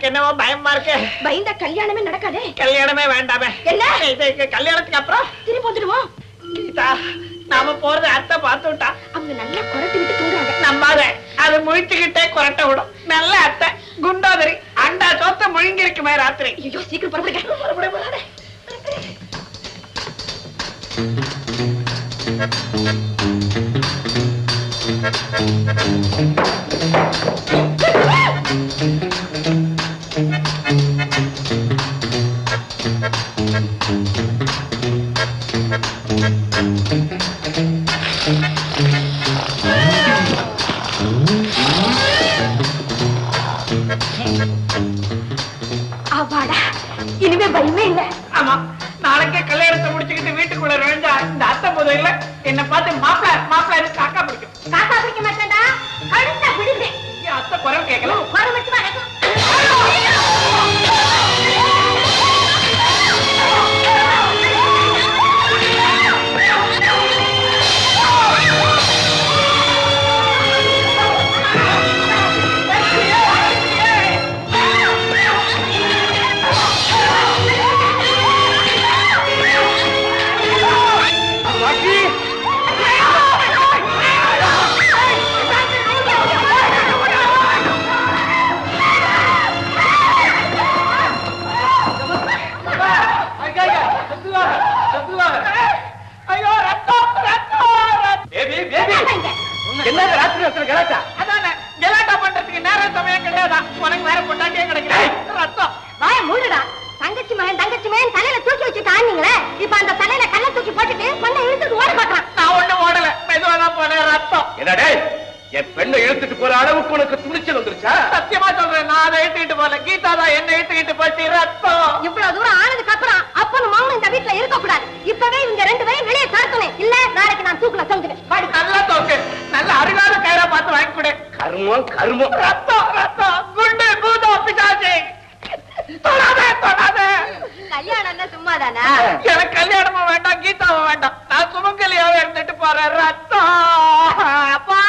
என்னவோ பயமா இருக்கு பயந்தா கல்யாணமே நடக்காதே கல்யாணமே வேண்டாமே என்ன? இது இது கல்யாணத்துக்கு அப்புறம் திரும்பி வந்துடுவோம் கீதா நாம போறது அத்தை பார்த்து விட்டா அவங்க நல்லா குரட்டி விட்டு தூங்குறாங்க நம்பாத அது முழிச்சுக்கிட்டே குரட்ட விடும் நல்ல அத்தை குண்டோதரி அண்டா சோத்த முழுங்கி இருக்குமே ராத்திரி ஐயோ சீக்கிரம் புறப்படுங்க புறப்படு, புறப்படு. அவாடா இனிமே பயமே இல்ல ஆமா நாளைக்கே கல்யாணத்தை முடிச்சுக்கிட்டு வீட்டுக்குள்ள நுழைஞ்சா இந்த அத்தை முதல்ல என்ன பார்த்து மாப்பிள மாப்பிள காக்கா பிடிக்கும் காக்கா பிடிக்க மாட்டேன்டா கழுத்தா பிடிப்பேன் ஏன் அத்தை குரல் கேட்கல குறை மட்டும் அடக்கும் ஐயோ ரத்தம் ரத்தம் ரத்தம். பேபி பேபி என்ன ராத்திரி நேரத்துல கலாட்டா அதானே கெலாட்டா பண்றதுக்கு நேரம் சமயம் கிடையாதா உனக்கு வேற பொண்டாட்டியே கிடைக்கிறேன் ரத்தம் வாய மூடுடா தங்கச்சி மகன் தங்கச்சி மகன் தலையில தூக்கி வச்சு தாண்டிங்களே இப்ப அந்த தலையில கல்ல தூக்கி போட்டுட்டு பொண்ணை இழுத்துட்டு ஓட பாக்குறான் நான் ஒண்ணு ஓடல மெதுவா தான் போனேன் ரத்தம் என்னடே என் பெண்ணை இழுத்துட்டு போற அளவுக்கு உனக்கு துணிச்சல் வந்துருச்சா சத்தியமா சொல்றேன் நான் அதை இழுத்துக்கிட்டு போல கீதா தான் என்ன இழுத்துக்கிட்டு போச்சு ரத்தம் இவ்வளவு தூரம் ஆனதுக்கு அப்புறம் அப்பனும் மகனும் இந்த வீட்டுல இருக்க கூடாது இப்பவே இவங்க ரெண்டு பேரும் வெளியே தரக்கணும் இல்ல நாளைக்கு நான் தூக்குல தொங்குவேன் வாடி நல்ல தோக்கு நல்ல அருகாத கயிறா பார்த்து வாங்கி கொடு கர்மம் கர்மம் ரத்தம் ரத்தம் குண்டு பூதம் பிசாசு தொடாத தொடாத கல்யாணம் என்ன சும்மாதானா எனக்கு கல்யாணமும் வேண்டாம் கீதாவும் வேண்டாம் நான் சுமங்கலியாவே இருந்துட்டு போறேன் ரத்தம் அப்பா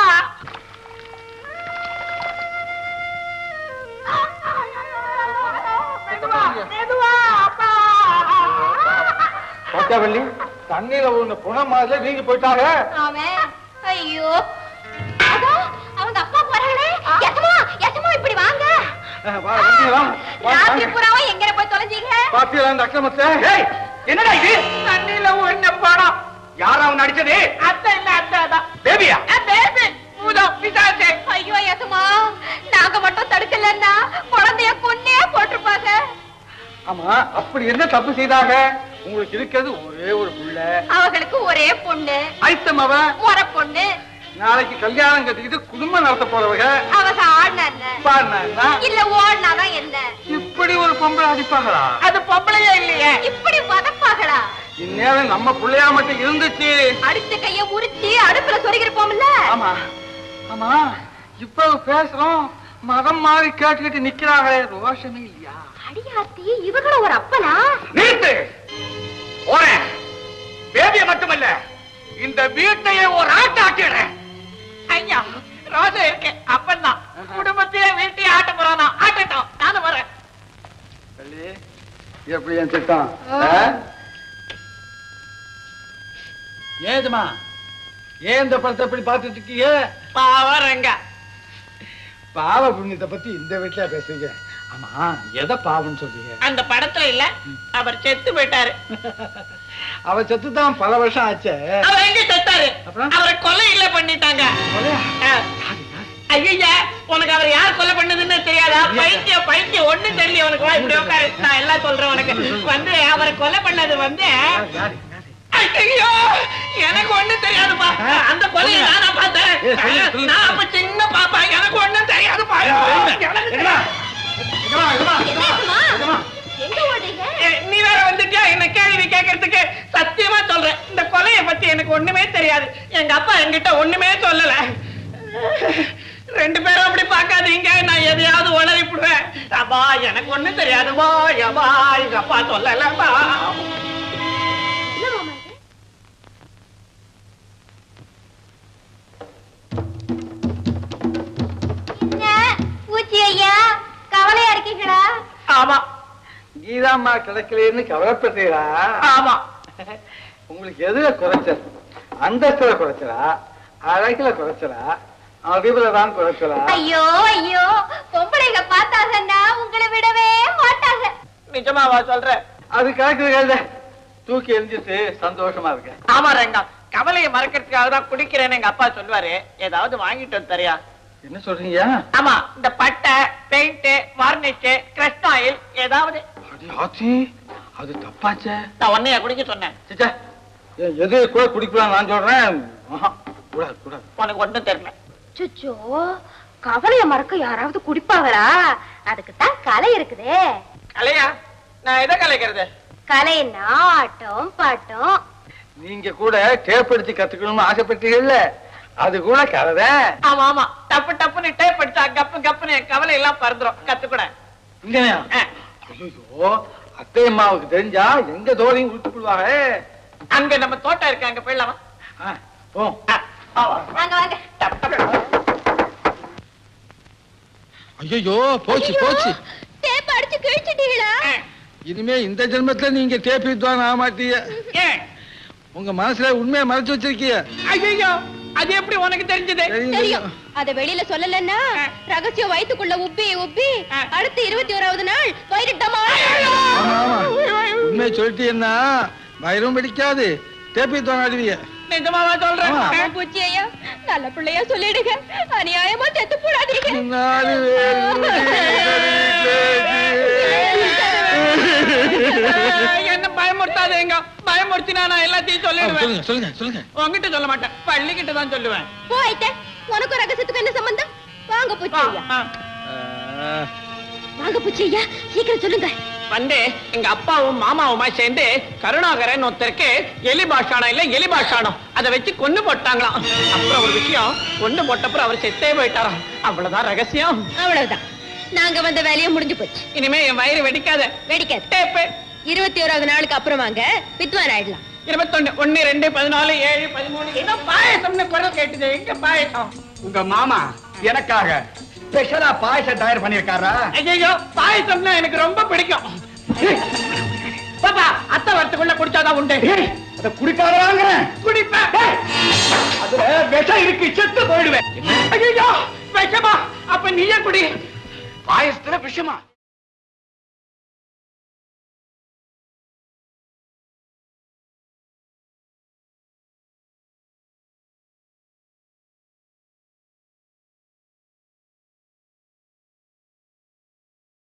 மெதுவா, மெதுவா, அப்பா. பச்சவள்ளி தண்ணியில ஒண்ணு புன மாதிரி நீங்க போயிட்டாங்க ஆமே ஐயோ அதோ அவங்க அப்பா போறாங்களே எசமா எசமா இப்படி வாங்க ராத்திரி பூராவும் எங்க போய் தொலைஞ்சீங்க பாத்தீங்களா இந்த அக்கிரமத்தை என்னடா இது தண்ணியில உள்ள படம் யாரா அவன் அடிச்சது அத்தை இல்ல அத்தை அதான் பேபியா பேபி பூதம் பிசாசு ஐயோ எசமா நாங்க மட்டும் தடுக்கலன்னா குழந்தைய கொன்னே போட்டிருப்பாங்க ஆமா அப்படி என்ன தப்பு செய்தாங்க உங்களுக்கு இருக்கிறது ஒரே ஒரு புள்ள அவங்களுக்கு ஒரே பொண்ணு ஐத்தம் அவ ஒர பொண்ணு நாளைக்கு கல்யாணம் கட்டிக்கிட்டு குடும்பம் நடத்த போறவங்க அவங்க ஆடினா என்ன பாடினா இல்ல ஓடினாதான் என்ன இப்படி ஒரு பொம்பளை அடிப்பாங்களா அது பொம்பளையே இல்லையே இப்படி வதப்பாங்களா இந்நேரம் நம்ம பிள்ளையா மட்டும் இருந்துச்சு அடுத்த கைய உரிச்சு அடுப்புல சொருகிருப்போம்ல ஆமா ஆமா இப்ப பேசுறோம் மதம் மாதிரி கேட்டுக்கிட்டு நிக்கிறாங்களே ரோஷமே இல்லையா அடியாத்தி இவங்களும் ஒரு அப்பனா நிறுத்து போறேன் பேபிய மட்டுமல்ல இந்த வீட்டையே ஒரு ஆட்ட ஆட்டிடுறேன் ஐயா ரோசை இருக்கு அப்பந்தான் குடும்பத்தையே வீட்டையே ஆட்ட போறானா ஆட்டட்டும் நானும் வரேன் எப்படி என் திட்டம் ஏதுமா ஏன் இந்த படத்தை இப்படி பார்த்துட்டு இருக்கீங்க பாவரங்க பாவ புண்ணியத்தை பத்தி இந்த வீட்டுல பேசுறீங்க ஆமா எதை பாவம்னு சொல்றீங்க அந்த படத்துல இல்ல அவர் செத்து போயிட்டாரு அவ செத்து தான் பல வருஷம் ஆச்சே அவர் எங்க செத்தாரு அப்புறம்? அவரை கொலை இல்ல பண்ணிட்டாங்க கொலையா? ஐயா உனக்கு அவர் யார் கொலை பண்ணதுன்னு தெரியாதா பைத்தியம் பைத்தியம் ஒண்ணும் தெரியல உனக்கு வா இப்படி உட்காரு நான் எல்லாம் சொல்றேன் உனக்கு வந்து அவரை கொலை பண்ணது வந்து யாரு, யாரு, யாரு? ஐயோ எனக்கு ஒண்ணும் தெரியாதுப்பா அந்த கொலையை நானா பார்த்தேன் ஏய், சொல்லு, சொல்லு. நான் அப்ப சின்ன பாப்பா எனக்கு ஒண்ணும் தெரியாதுப்பா எனக்கு எங்கடா? எங்கடா, எங்கடா, எங்கடா, என்னம்மா? எங்கடா? எங்க ஓடுறீங்க ஏய், நீ வேற வந்துட்டியா என்ன கேள்வி கேட்கறதுக்கு சத்தியமா சொல்றேன் இந்த கொலைய பத்தி எனக்கு ஒண்ணுமே தெரியாது எங்க அப்பா என்கிட்ட ஒண்ணுமே சொல்லல ரெண்டு பேரும் அப்படி பார்க்காதீங்க நான் எதையாவது உளறிப்புடுவேன் அப்பா எனக்கு ஒண்ணும் தெரியாதுமா ஏமா எங்க அப்பா சொல்லலப்பா என்ன மாமா இது? என்ன பூச்சி ஐயா கவலையா இருக்கீங்களா ஆமா கீதாம்மா கிடைக்கலன்னு கவலைப்படுறீங்களா ஆமா உங்களுக்கு எதுல குறைச்சல் அந்தஸ்துல குறைச்சலா அழகுல குறைச்சலா அறிவுல தான் குறைச்சலா ஐயோ ஐயோ பொம்பளைங்க பார்த்தாங்கன்னா உங்களை விடவே மாட்டாங்க நிஜமாவா சொல்ற அது கணக்கு தூக்கி எரிஞ்சிட்டு சந்தோஷமா இருக்கேன் ஆமா ரங்கா கவலையை மறக்கிறதுக்காக தான் குடிக்கிறேன்னு எங்க அப்பா சொல்லுவாரு ஏதாவது வாங்கிட்டு வந்து தரியா என்ன சொல்றீங்க ஆமா இந்த பட்டை பெயிண்ட் வார்னிஷ் கிருஷ்ண ஆயில் ஏதாவது அடி ஆச்சி அது தப்பாச்சே நான் உன்னைய குடிக்க சொன்னேன் சிச்சா எ- எது கூட குடிக்கலாம் நான் சொல்றேன் ஆஹா, கூடாது கூடாது உனக்கு ஒண்ணும் தெரியல சுச்சோ கவலைய மறக்க யாராவது குடிப்பாங்களா அதுக்கு தான் கலை இருக்குதே கலையா நான் எதை கலைக்கிறது கலைன்னா ஆட்டம் பாட்டம் நீங்க கூட டேப் அடிச்சு கத்துக்கணும்னு ஆசைப்பட்டீங்கல்ல அது கூட கலதான் ஆமா ஆமா டப்பு டப்புன்னு டேப் அடிச்சா கப்பு கப்புன்னு என் கவலை எல்லாம் பறந்துரும் கத்துக்கூட இங்கனையா ஐயோ அத்தை அம்மாவுக்கு தெரிஞ்சா எங்க தோலையும் விட்டு விடுவாங்க அங்க நம்ம தோட்டம் இருக்கு அங்க போயிடலாமா ஆ, போ ஆ, ஆமா. வாங்க வாங்க டப், டப். ஐயோ போச்சு போச்சு டேப் அடிச்சு கிழிச்சிட்டீங்களா ஆ, இனிமே இந்த ஜென்மத்துல நீங்க டேப் வித்வான் ஆக மாட்டீங்க ஏன் உங்க மனசுல உண்மையை மறைச்சு வச்சிருக்கீங்க ஐயோ அது எப்படி உனக்கு தெரிஞ்சது தெரியும் அத வெளியில சொல்லலன்னா ரகசியம் வயித்துக்குள்ள உப்பி உப்பி அடுத்த இருபத்தி ஓராவது நாள் வயிறுட்டமா ஆமா ஆமா உண்மையை சொல்லிட்டீங்கன்னா வயிறும் பிடிக்காது டேப் வித்வான் ஆடுவீங்க நிஜமாவா சொல்றேன் ஆமா. பூச்சி ஐயா நல்ல பிள்ளையா சொல்லிடுங்க அநியாயமா செத்து போடாதீங்க நாலு பேர் என்ன பயமுறுத்தாதேங்க பயமுறுத்தினா நான் எல்லாத்தையும் சொல்லிடுவேன் சொல்லுங்க சொல்லுங்க சொல்லுங்க உங்ககிட்ட சொல்ல மாட்டேன் பள்ளிக்கிட்ட தான் சொல்லுவேன் போயிட்ட உனக்கும் ரகசியத்துக்கு என்ன சம்பந்தம் வாங்க பூச்சி ஐயா ஆ. ஆ, வாங்க பூச்சி ஐயா சீக்கிரம் சொல்லுங்க வந்து எங்க அப்பாவும் மாமாவுமா சேர்ந்து கருணாகரன் ஒருத்தருக்கு எலி பாஷானம் இல்ல எலி பாஷானம் அதை வச்சு கொண்டு போட்டாங்களாம் அப்புறம் ஒரு விஷயம் கொண்டு போட்டப்புறம் அவர் செத்தே போயிட்டாராம் அவ்வளவுதான் ரகசியம் அவ்வளவுதான் நாங்க வந்த வேலையும் முடிஞ்சு போச்சு இனிமே என் வயிறு வெடிக்காத வெடிக்காது டேப்பு இருபத்தி ஓராவது நாளுக்கு அப்புறம் வாங்க வித்வான் ஆயிடலாம் இருபத்தொன்னு ஒன்னு ரெண்டு பதினாலு ஏழு பதிமூணு என்ன பாயசம்னு குரல் கேட்டுது எங்க பாயசம் உங்க மாமா எனக்காக ஸ்பெஷலா பாயசம் தயார் பண்ணிருக்காரா ஐயோ பாயசம்னா எனக்கு ரொம்ப பிடிக்கும் பாப்பா அத்தை வரத்துக்குள்ள குடிச்சாதான் உண்டு அத குடிக்காதாங்கிறேன் குடிப்பேன் அதுல விஷம் இருக்கு செத்து போயிடுவேன் ஐயோ விஷமா அப்ப நீயே குடி பாயசத்துல விஷமா